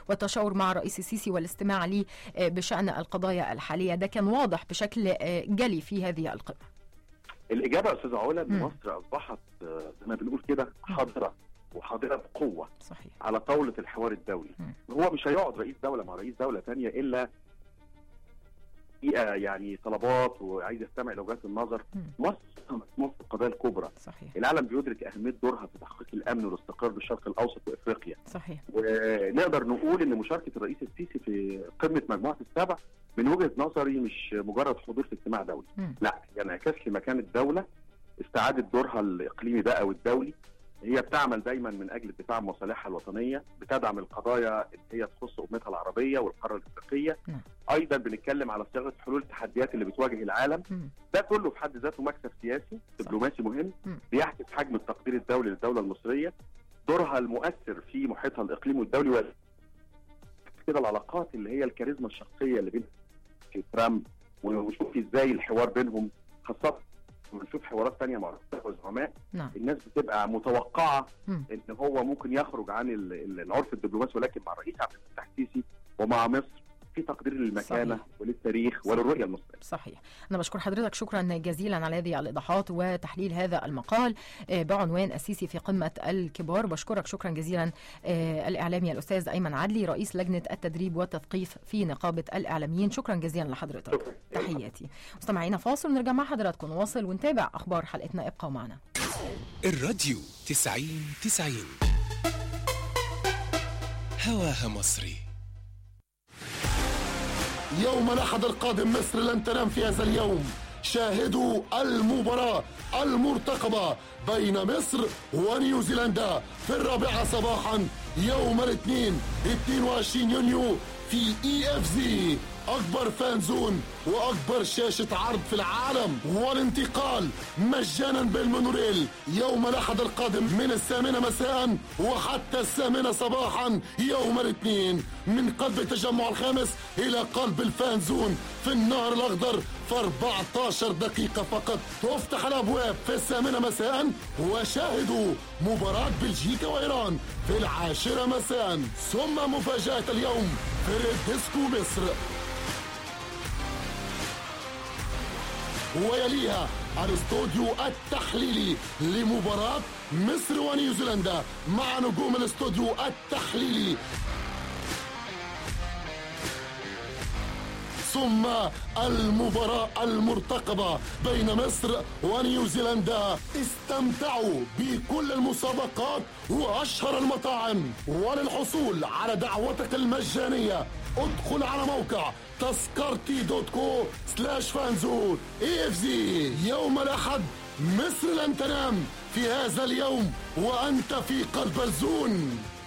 والتشاور مع الرئيس السيسي والاستماع ليه آه، بشان القضايا الحاليه ده كان واضح بشكل آه، جلي في هذه القمه الاجابه يا استاذه علا ان مم. مصر اصبحت آه، زي ما بنقول كده حاضره وحاضره بقوه صحيح على طاوله الحوار الدولي مم. هو مش هيقعد رئيس دوله مع رئيس دوله ثانيه الا دقيقة يعني طلبات وعايز يستمع لوجهات النظر مم. مصر مسموح في القضايا الكبرى صحيح العالم بيدرك اهميه دورها في تحقيق الامن والاستقرار بالشرق الاوسط وافريقيا صحيح ونقدر نقول ان مشاركه الرئيس السيسي في قمه مجموعه السبع من وجهه نظري مش مجرد حضور في اجتماع دولي مم. لا انعكاس يعني لمكان الدوله استعاده دورها الاقليمي بقى والدولي هي بتعمل دايما من اجل الدفاع عن مصالحها الوطنيه بتدعم القضايا اللي هي تخص امتها العربيه والقاره الافريقيه نعم. ايضا بنتكلم على صياغه حلول التحديات اللي بتواجه العالم مم. ده كله في حد ذاته مكسب سياسي دبلوماسي مهم مم. بيعكس حجم التقدير الدولي للدوله المصريه دورها المؤثر في محيطها الاقليمي والدولي و- كده العلاقات اللي هي الكاريزما الشخصيه اللي بين ترامب ونشوف ازاي الحوار بينهم خاصه لما نشوف حوارات تانية مع رؤساء وزعماء نعم الناس بتبقى متوقعه مم. ان هو ممكن يخرج عن ال- ال- العرف الدبلوماسي ولكن مع الرئيس عبد الفتاح السيسي ومع مصر في تقدير للمكانه صحيح. وللتاريخ صحيح. وللرؤيه المصريه صحيح أنا بشكر حضرتك شكرا جزيلا على هذه الإيضاحات وتحليل هذا المقال آه، بعنوان السيسي في قمة الكبار بشكرك شكرا جزيلا آه، الإعلامي الأستاذ أيمن عدلي رئيس لجنة التدريب والتثقيف في نقابة الإعلاميين شكرا جزيلا لحضرتك شكرا تحياتي مستمعينا فاصل ونرجع مع حضراتكم نواصل ونتابع أخبار حلقتنا ابقوا معنا الراديو تسعين تسعين هواها مصري يوم الأحد القادم مصر لن تنام في هذا اليوم شاهدوا المباراة المرتقبة بين مصر ونيوزيلندا في الرابعة صباحا يوم الاثنين 22 يونيو في اي اف زي اكبر فان زون واكبر شاشة عرض في العالم والانتقال مجانا بالمونوريل يوم الاحد القادم من الثامنة مساء وحتى الثامنة صباحا يوم الاثنين من قلب التجمع الخامس الى قلب الفان زون في النهر الاخضر في 14 دقيقة فقط تفتح الابواب في الثامنة مساء وشاهدوا مباراة بلجيكا وايران في العاشرة مساء ثم مفاجأة اليوم فريق ديسكو مصر ويليها الاستوديو التحليلي لمباراة مصر ونيوزيلندا مع نجوم الاستوديو التحليلي ثم المباراة المرتقبة بين مصر ونيوزيلندا استمتعوا بكل المسابقات وأشهر المطاعم وللحصول على دعوتك المجانية ادخل على موقع تذكرتي دوت كو سلاش فانزون اي اف زي يوم الأحد مصر لن تنام في هذا اليوم وأنت في قلب الزون